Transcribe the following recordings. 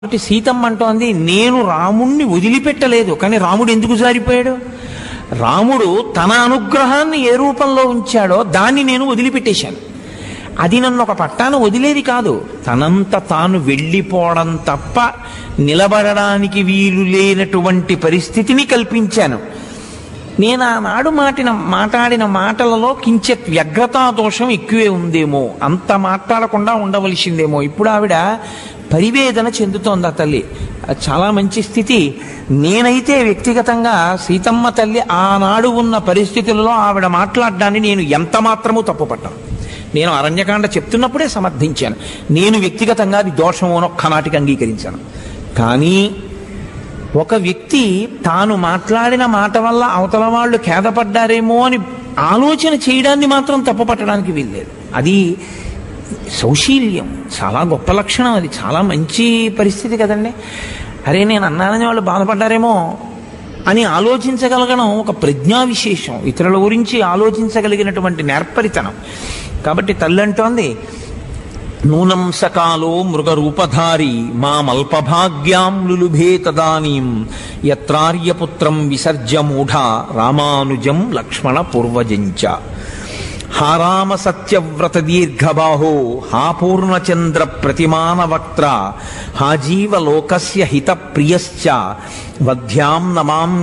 కాబట్టి సీతమ్మ అంటోంది నేను రాముణ్ణి వదిలిపెట్టలేదు కానీ రాముడు ఎందుకు జారిపోయాడు రాముడు తన అనుగ్రహాన్ని ఏ రూపంలో ఉంచాడో దాన్ని నేను వదిలిపెట్టేశాను అది నన్ను ఒక పట్టాన వదిలేది కాదు తనంత తాను వెళ్ళిపోవడం తప్ప నిలబడడానికి వీలు లేనటువంటి పరిస్థితిని కల్పించాను నేను ఆనాడు మాటిన మాట్లాడిన మాటలలో కించెత్ వ్యగ్రతా దోషం ఎక్కువే ఉందేమో అంత మాట్లాడకుండా ఉండవలసిందేమో ఇప్పుడు ఆవిడ పరివేదన చెందుతోంది ఆ తల్లి అది చాలా మంచి స్థితి నేనైతే వ్యక్తిగతంగా సీతమ్మ తల్లి ఆనాడు ఉన్న పరిస్థితులలో ఆవిడ మాట్లాడడాన్ని నేను ఎంత మాత్రమూ తప్పుపట్టాను నేను అరణ్యకాండ చెప్తున్నప్పుడే సమర్థించాను నేను వ్యక్తిగతంగా అది దోషము అని ఒక్కనాటికి అంగీకరించాను కానీ ఒక వ్యక్తి తాను మాట్లాడిన మాట వల్ల అవతల వాళ్ళు ఖేదపడ్డారేమో అని ఆలోచన చేయడాన్ని మాత్రం తప్పుపట్టడానికి వీల్లేదు అది సౌశీల్యం చాలా గొప్ప లక్షణం అది చాలా మంచి పరిస్థితి కదండి అరే నేను అన్నానని వాళ్ళు బాధపడ్డారేమో అని ఆలోచించగలగడం ఒక ప్రజ్ఞా విశేషం ఇతరుల గురించి ఆలోచించగలిగినటువంటి నేర్పరితనం కాబట్టి తల్లి అంటోంది నూనం సకాలో మృగరూపధారి మామల్పభాగ్యాం లులుభే తదానీం యత్రార్యపుత్రం విసర్జ్య మూఢ రామానుజం లక్ష్మణ పూర్వజంచ హా రామ సత్యవ్రత దీర్ఘబాహో హా పూర్ణచంద్ర ప్రతిమాన వక్త్ర హా జీవలోకస్య హిత ప్రియశ్చ వధ్యాం నమాం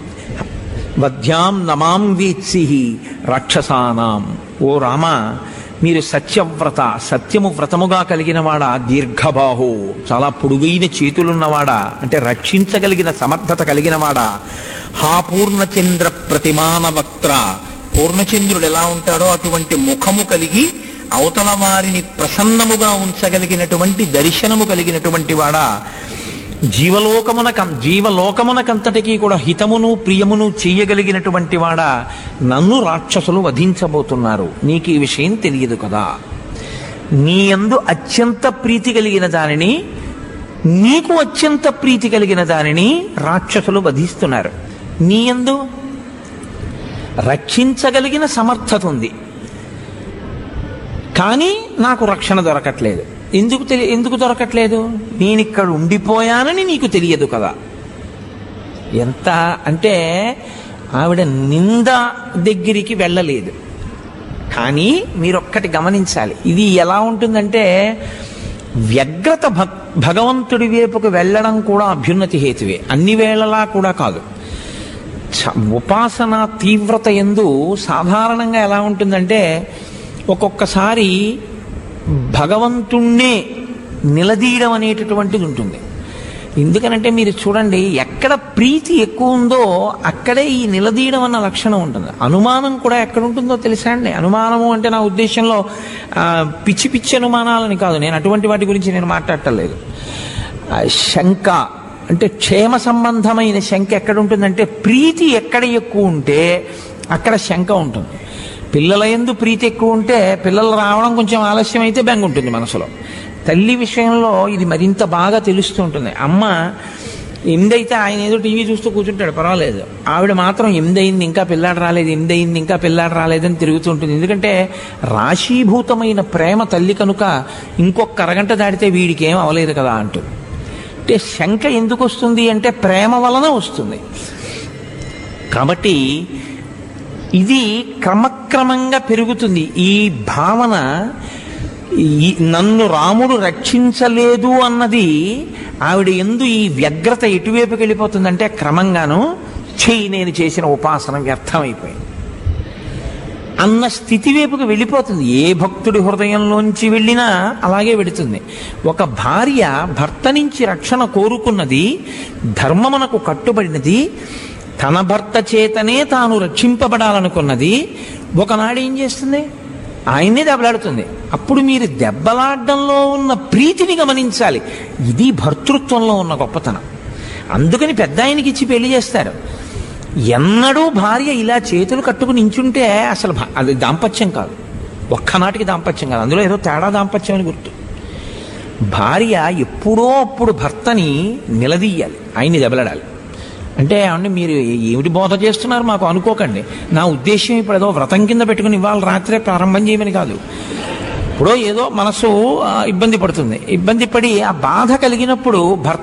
వధ్యాం నమాం వీత్సి రాక్షసానాం ఓ రామ మీరు సత్యవ్రత సత్యము వ్రతముగా కలిగినవాడా దీర్ఘబాహు చాలా పొడుగైన చేతులున్నవాడా అంటే రక్షించగలిగిన సమర్థత కలిగినవాడా హా పూర్ణచంద్ర ప్రతిమాన వక్త్ర పూర్ణచంద్రుడు ఎలా ఉంటాడో అటువంటి ముఖము కలిగి అవతల వారిని ప్రసన్నముగా ఉంచగలిగినటువంటి దర్శనము కలిగినటువంటి వాడా జీవలోకమునకం జీవలోకమునకంతటికీ కూడా హితమును ప్రియమును చేయగలిగినటువంటి వాడా నన్ను రాక్షసులు వధించబోతున్నారు నీకు ఈ విషయం తెలియదు కదా నీ యందు అత్యంత ప్రీతి కలిగిన దానిని నీకు అత్యంత ప్రీతి కలిగిన దానిని రాక్షసులు వధిస్తున్నారు నీ యందు రక్షించగలిగిన సమర్థత ఉంది కానీ నాకు రక్షణ దొరకట్లేదు ఎందుకు తెలి ఎందుకు దొరకట్లేదు నేను ఇక్కడ ఉండిపోయానని నీకు తెలియదు కదా ఎంత అంటే ఆవిడ నింద దగ్గరికి వెళ్ళలేదు కానీ మీరొక్కటి గమనించాలి ఇది ఎలా ఉంటుందంటే వ్యగ్రత భక్ భగవంతుడి వైపుకు వెళ్ళడం కూడా అభ్యున్నతి హేతువే అన్ని వేళలా కూడా కాదు చ- ఉపాసన తీవ్రత ఎందు సాధారణంగా ఎలా ఉంటుందంటే ఒక్కొక్కసారి భగవంతుణ్ణే నిలదీయడం అనేటటువంటిది ఉంటుంది ఎందుకనంటే మీరు చూడండి ఎక్కడ ప్రీతి ఎక్కువ ఉందో అక్కడే ఈ నిలదీయడం అన్న లక్షణం ఉంటుంది అనుమానం కూడా ఎక్కడ ఉంటుందో తెలుసా అండి అనుమానము అంటే నా ఉద్దేశంలో ఆ, పిచ్చి పిచ్చి అనుమానాలని కాదు నేను అటువంటి వాటి గురించి నేను మాట్లాడటలేదు ఆ, శంక అంటే క్షేమ సంబంధమైన శంక ఎక్కడ ఉంటుందంటే ప్రీతి ఎక్కడ ఎక్కువ ఉంటే అక్కడ శంక ఉంటుంది పిల్లల ఎందు ప్రీతి ఎక్కువ ఉంటే పిల్లలు రావడం కొంచెం ఆలస్యం అయితే బెంగ ఉంటుంది మనసులో తల్లి విషయంలో ఇది మరింత బాగా తెలుస్తూ ఉంటుంది అమ్మ ఎనిమిదైతే ఆయన ఏదో టీవీ చూస్తూ కూర్చుంటాడు పర్వాలేదు ఆవిడ మాత్రం ఎనిమిదయింది ఇంకా పిల్లాడు రాలేదు ఎనిమిదయింది ఇంకా పిల్లాడు రాలేదని తిరుగుతుంటుంది ఎందుకంటే రాశీభూతమైన ప్రేమ తల్లి కనుక ఇంకొక అరగంట దాటితే వీడికి ఏం అవలేదు కదా అంటుంది అంటే శంక ఎందుకు వస్తుంది అంటే ప్రేమ వలన వస్తుంది కాబట్టి ఇది క్రమక్రమంగా పెరుగుతుంది ఈ భావన ఈ నన్ను రాముడు రక్షించలేదు అన్నది ఆవిడ ఎందు ఈ వ్యగ్రత ఎటువైపుకి వెళ్ళిపోతుందంటే క్రమంగాను చెయ్యి నేను చేసిన ఉపాసన వ్యర్థమైపోయింది అన్న స్థితి వైపుకి వెళ్ళిపోతుంది ఏ భక్తుడి హృదయంలోంచి వెళ్ళినా అలాగే వెడుతుంది ఒక భార్య భర్త నుంచి రక్షణ కోరుకున్నది ధర్మమునకు కట్టుబడినది తన భర్త చేతనే తాను రక్షింపబడాలనుకున్నది ఒకనాడు ఏం చేస్తుంది ఆయన్నే దెబ్బలాడుతుంది అప్పుడు మీరు దెబ్బలాడడంలో ఉన్న ప్రీతిని గమనించాలి ఇది భర్తృత్వంలో ఉన్న గొప్పతనం అందుకని పెద్ద ఆయనకి ఇచ్చి పెళ్లి చేస్తారు ఎన్నడూ భార్య ఇలా చేతులు కట్టుకుని నించుంటే అసలు భా- అది దాంపత్యం కాదు ఒక్కనాటికి దాంపత్యం కాదు అందులో ఏదో తేడా దాంపత్యం అని గుర్తు భార్య ఎప్పుడో అప్పుడు భర్తని నిలదీయాలి ఆయన్ని దెబ్బలాడాలి అంటే ఏమండి మీరు ఏమిటి బోధ చేస్తున్నారు మాకు అనుకోకండి నా ఉద్దేశం ఇప్పుడు ఏదో వ్రతం కింద పెట్టుకుని ఇవాళ రాత్రే ప్రారంభం చేయమని కాదు ఇప్పుడు ఏదో మనసు ఆ, ఇబ్బంది పడుతుంది ఇబ్బంది పడి ఆ బాధ కలిగినప్పుడు భర్త